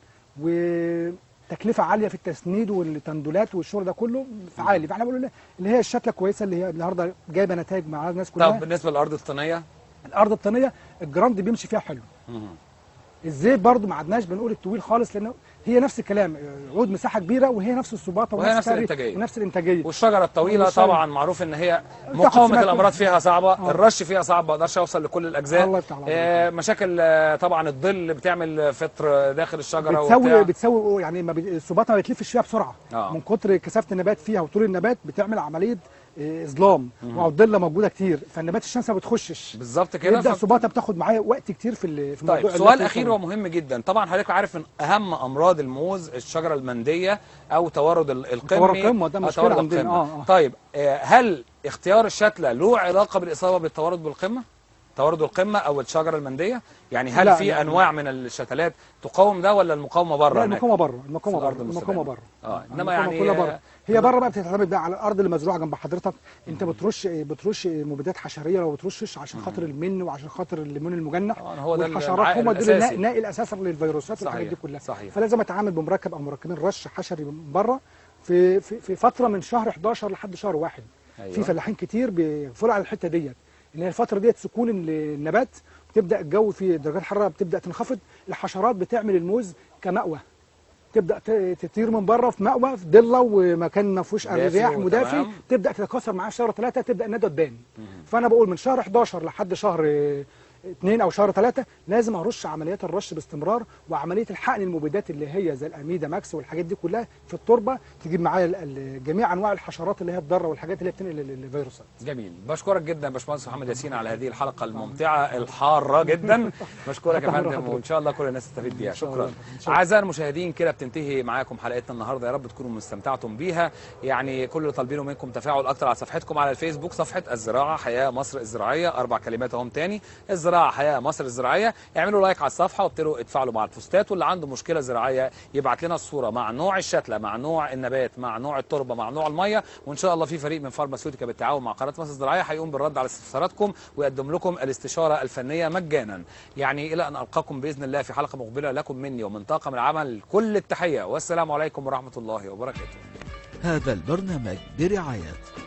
وتكلفه عاليه في التسنيد والتندولات والشغل ده كله عالي فاحنا بنقول له اللي هي الشتله كويسه اللي هي النهارده جايبه نتائج مع الناس كلها طب بالنسبه للارض الطينيه الارض الطينيه الجراند بيمشي فيها حلو مهم. الزيت برضو ما عدناش بنقول الطويل خالص لانه هي نفس الكلام عود مساحه كبيره وهي نفس السباطه وهي نفس الفرق الإنتاجية. ونفس الانتاجيه والشجره الطويله والشجرة- طبعا معروف ان هي تاخد مقاومه سمات الامراض كل- فيها صعبه آه. الرش فيها صعب ما اقدرش اوصل لكل الاجزاء الله يفتح عليك. آه مشاكل آه، طبعا الظل بتعمل فطر داخل الشجره بتسوي وبتاع. بتسوي يعني ما بي- السباطه ما بتلفش فيها بسرعه آه. من كتر كثافه النبات فيها وطول النبات بتعمل عمليه آه، اظلام والضله موجوده كتير فالنبات الشمس ما بتخشش بالظبط كده يبدا ف- السباطه بتاخد معايا وقت كتير في ال- في طيب موضوع سؤال اللف اخير والطول. ومهم جدا طبعا حضرتك عارف من اهم امراض الموز الشجره المنديه او تورد ال- القمي تورد القمة، ده آه، مشكلة تورد عندنا. القمة. آه، آه. طيب آه، هل اختيار الشتله له علاقه بالاصابه بالتورد بالقمه تورد القمه او الشجره المنديه يعني هل لا، في لا. انواع من الشتلات تقاوم ده ولا المقاومه بره لا هناك؟ المقاومه بره المقاومه في الأرض بره المستدامة. المقاومه بره اه انما المقاومة يعني كلها آه، بره هي بره بقى بتعتمد بقى على الارض اللي مزروعه جنب حضرتك انت بترش بترش مبيدات حشريه لو بترشش عشان خاطر المن وعشان خاطر الليمون المجنح آه، هو ده والحشرات العائق هم دول الأساسي. النائي النائي الاساسي للفيروسات والحاجات صحيح، دي كلها صحيح. فلازم اتعامل بمركب او مركبين رش حشري من بره في في في فتره من شهر 11 لحد شهر واحد أيوة. في فلاحين كتير بيقفلوا على الحته ديت ان هي الفتره ديت سكون النبات بتبدا الجو في درجات الحراره بتبدا تنخفض الحشرات بتعمل الموز كمأوى تبدا ت- تطير من بره في مأوى في ضله ومكان ما فيهوش دافي رياح وتمام. مدافي تبدا تتكاثر معاه في شهر ثلاثه تبدا الندوه تبان فانا بقول من شهر 11 لحد شهر آه، اثنين او شهر ثلاثه لازم ارش عمليات الرش باستمرار وعمليه الحقن المبيدات اللي هي زي الاميدا ماكس والحاجات دي كلها في التربه تجيب معايا ال- ال- جميع انواع الحشرات اللي هي الضاره والحاجات اللي هي بتنقل ال- الفيروسات جميل بشكرك جدا باشمهندس محمد ياسين على هذه الحلقه الممتعه الحاره جدا بشكرك يا فندم وان شاء الله كل الناس تستفيد بيها شاء شكرا الله. إن شاء الله. اعزائي المشاهدين كده بتنتهي معاكم حلقتنا النهارده يا رب تكونوا استمتعتم بيها يعني كل اللي طالبينه منكم تفاعل اكتر على صفحتكم على الفيسبوك صفحه الزراعه حياه مصر الزراعيه اربع كلمات اهم تاني الزراعه حياه مصر الزراعيه اعملوا لايك على الصفحه وابتدوا اتفاعلوا مع البوستات واللي عنده مشكله زراعيه يبعت لنا الصوره مع نوع الشتله مع نوع النبات مع نوع التربه مع نوع الميه وان شاء الله في فريق من فارماسيوتيكا بالتعاون مع قناه مصر الزراعيه هيقوم بالرد على استفساراتكم ويقدم لكم الاستشاره الفنيه مجانا يعني الى ان القاكم باذن الله في حلقه مقبله لكم مني ومن طاقم العمل كل التحيه والسلام عليكم ورحمه الله وبركاته هذا البرنامج برعاية